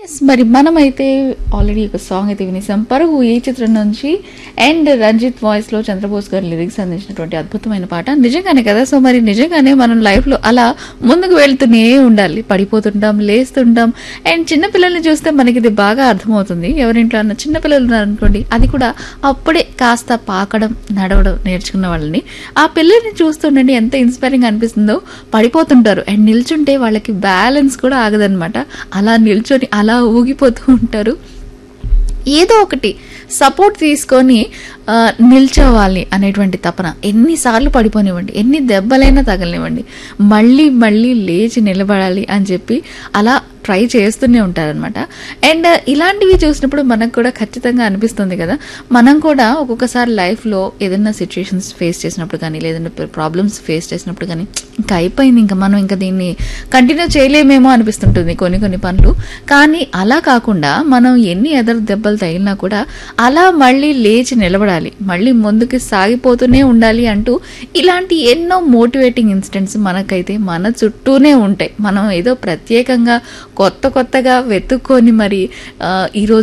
yes మరి మనమైతే already ఒక సాంగ్ అయితే వినేసాం పరుగు ఈ చిత్రం నుంచి అండ్ రంజిత్ వాయిస్ లో చంద్రబోస్ గారు లిరిక్స్ అందించినటువంటి అద్భుతమైన పాట నిజంగానే కదా సో మరి నిజంగానే మనం లైఫ్ లో అలా ముందుకు వెళ్తూనే ఉండాలి పడిపోతుంటాం లేస్తుంటాం అండ్ చిన్న పిల్లల్ని చూస్తే మనకి ఇది బాగా అర్థమవుతుంది ఎవరింట్లో అన్న చిన్న పిల్లలు ఉన్నారనుకోండి అది కూడా అప్పుడే కాస్త పాకడం నడవడం నేర్చుకున్న వాళ్ళని ఆ పిల్లల్ని చూస్తుండండి ఎంత ఇన్స్పైరింగ్ అనిపిస్తుందో పడిపోతుంటారు అండ్ నిల్చుంటే వాళ్ళకి బ్యాలెన్స్ కూడా ఆగదనమాట అలా నిల్చొని అలా ఊగిపోతూ ఉంటారు ఏదో ఒకటి సపోర్ట్ తీసుకొని ఆ, నిల్చోవాలి అనేటువంటి తపన ఎన్నిసార్లు పడిపోనివ్వండి ఎన్ని దెబ్బలైనా తగలనివ్వండి మళ్ళీ మళ్ళీ లేచి నిలబడాలి అని చెప్పి అలా ట్రై చేస్తూనే ఉంటారనమాట అండ్ ఇలాంటివి చూసినప్పుడు మనకు కూడా ఖచ్చితంగా అనిపిస్తుంది కదా మనం కూడా ఒక్కొక్కసారి లైఫ్లో ఏదైనా సిచ్యుయేషన్స్ ఫేస్ చేసినప్పుడు కానీ లేదంటే ప్రాబ్లమ్స్ ఫేస్ చేసినప్పుడు కానీ ఇంకా అయిపోయింది ఇంకా మనం ఇంకా దీన్ని కంటిన్యూ చేయలేమేమో అనిపిస్తుంటుంది కొన్ని కొన్ని పనులు కానీ అలా కాకుండా మనం ఎన్ని ఎదరు దెబ్బలు తగిలినా కూడా అలా మళ్ళీ లేచి నిలబడాలి మళ్ళీ ముందుకు సాగిపోతూనే ఉండాలి అంటూ ఇలాంటి ఎన్నో మోటివేటింగ్ ఇన్సిడెంట్స్ మనకైతే మన చుట్టూనే ఉంటాయి మనం ఏదో ప్రత్యేకంగా కొత్త కొత్తగా వెతుక్కొని మరి ఆ, ఈరోజు